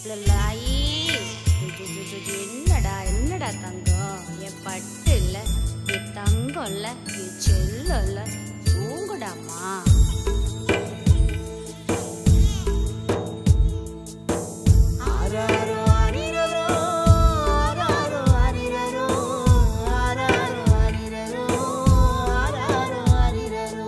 லல்லாயி. ஜு, ஜு, ஜு, ஜு, என்னடா என்னடா தங்கம் என் பட்டு இல்ல என் தங்கம் இல்ல என் செல்லம் இல்ல தூங்குடாமா ஆராரோ ஆரிரரோ, ஆராரோ ஆரிரரோ, ஆராரோ ஆரிரரோ, ஆராரோ ஆரிரரோ.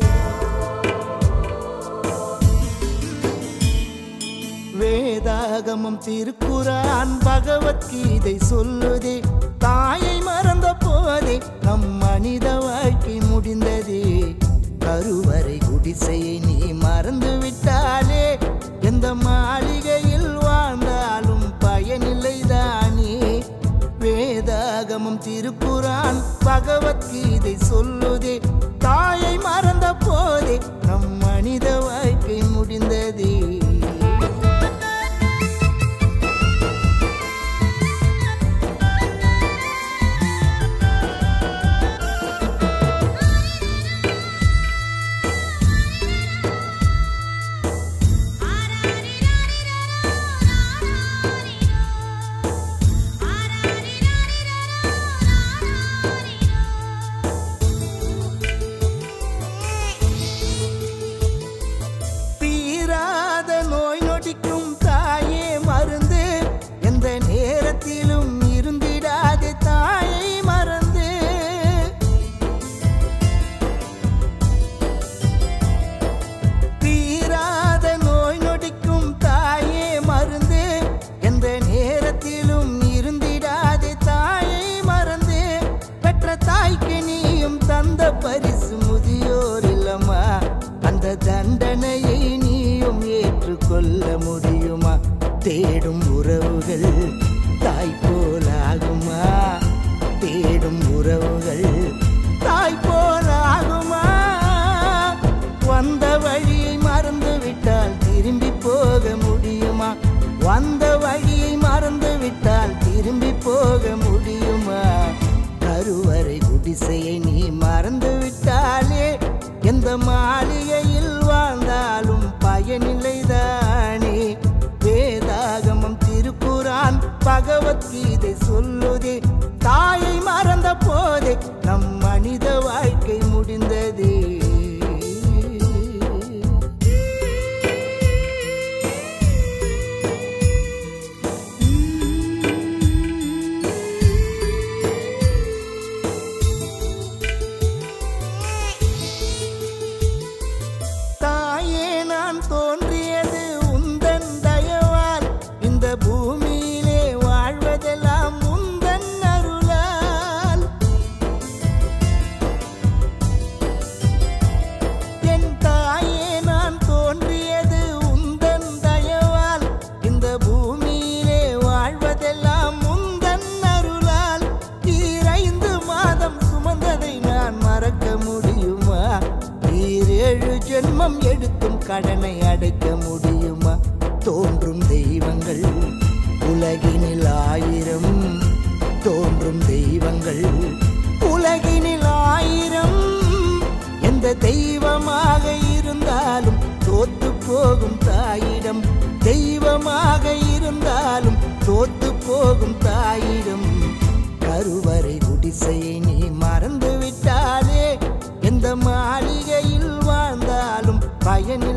வேதாகமம் திருக்குரான் பகவத்கீதை சொல்லுதே தாயை மறந்த போதே நம் மனித வாழ்க்கை முடிந்ததே கருவறை குடிசையை நீ மறந்து விட்டாலே எந்த மாளிகையில் வாழ்ந்தாலும் பயனில்லைதானே வேதாகமம் திருக்குரான் பகவத்கீதை சொல்லுதே தாயை மறந்த போதே நம் மனித வாழ்க்கை முடிந்ததே தீராத நோய் நொடிக்கும் தாயே மருந்து எந்த நேரத்திலும் இருந்திடாதே தாயை மறந்து தீராத நோய் நொடிக்கும் தாயே மருந்து எந்த நேரத்திலும் இருந்திடாதே தாயை மறந்து பெற்ற தாய்க்கு நீயும் தந்த பரிசு முதியோர் இல்லம்மா அந்த தண்டனையை நீயும் ஏற்றுக்கொள்ள முடியுமா தேடும் உறவுகள் தாய் போலாகுமா தேடும் உறவுகள் தாய் போலாகுமா வந்த வழியை மறந்து விட்டால் திரும்பி போக முடியுமா வந்த வழியை மறந்து விட்டால் திரும்பி போக முடியுமா கருவறை குடிசையை நீ மறந்து விட்டாலே எந்த மாளிகையில் வாழ்ந்தாலும் பயனில்லைதானே வேதாகமம் திருக்குரான் பகவத்கீதை சொல்லுதே தாயை மறந்த போதே நம் மனித வாழ்க்கை முடிந்ததே தாயே நான் தோன்றியது உந்தன் தயவால் இந்த பூமியிலே வாழ்வதெல்லாம் உந்தன் அருளால் என் தாயே நான் தோன்றியது உந்தன் தயவால் இந்த பூமியிலே வாழ்வதெல்லாம் உந்தன் அருளால் ஈரைந்து மாதம் சுமந்ததை நான் மறக்க முடியுமா ஈரேழு ஜென்மம் எடுத்தும் கடனை அடைக்க முடியுமா தோன்றும் தெய்வங்கள் உலகினில் ஆயிரம் தோன்றும் தெய்வங்கள் உலகினில் ஆயிரம் எந்த தெய்வமாக இருந்தாலும் தோத்து போகும் தாயிடம் தெய்வமாக இருந்தாலும் தோத்து போகும் தாயிடம் கருவறை குடிசையை நீ மறந்து விட்டாலே எந்த மாளிகையில் வாழ்ந்தாலும் பயனில்